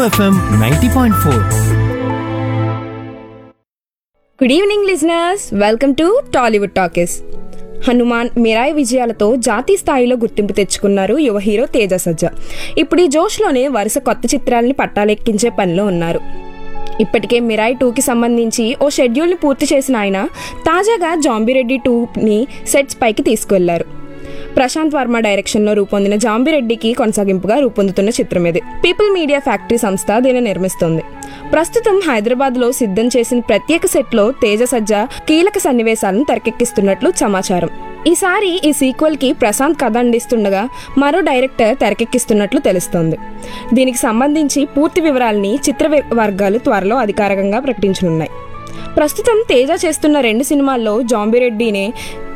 FM ninety point four good evening listeners welcome to Tollywood talkies Hanuman Mirai విజయాలతో జాతీయ స్థాయిలో గుర్తింపు తెచ్చుకున్నారు యువ హీరో తేజ సజ్జ ఇప్పుడు ఈ జోష్లోనే వరుస కొత్త చిత్రాలని పట్టాలెక్కించే పనిలో ఉన్నారు ఇప్పటికే మిరాయి టూకి సంబంధించి ఓ షెడ్యూల్ని పూర్తి చేసిన ఆయన తాజాగా జాంబిరెడ్డి టూని సెట్స్ పైకి తీసుకువెళ్లారు ప్రశాంత్ వర్మ డైరెక్షన్లో రూపొందిన జాంబిరెడ్డికి కొనసాగింపుగా రూపొందుతున్న చిత్రం ఇది పీపుల్ మీడియా ఫ్యాక్టరీ సంస్థ దీన్ని నిర్మిస్తోంది ప్రస్తుతం హైదరాబాద్లో సిద్ధం చేసిన ప్రత్యేక సెట్లో తేజ సజ్జ కీలక సన్నివేశాలను తెరకెక్కిస్తున్నట్లు సమాచారం ఈసారి ఈ సీక్వెల్ కి ప్రశాంత్ కథ అందిస్తుండగా మరో డైరెక్టర్ తెరకెక్కిస్తున్నట్లు తెలుస్తోంది దీనికి సంబంధించి పూర్తి వివరాలని చిత్ర వి- వర్గాలు త్వరలో అధికారికంగా ప్రకటించనున్నాయి ప్రస్తుతం తేజ చేస్తున్న రెండు సినిమాల్లో జాంబిరెడ్డినే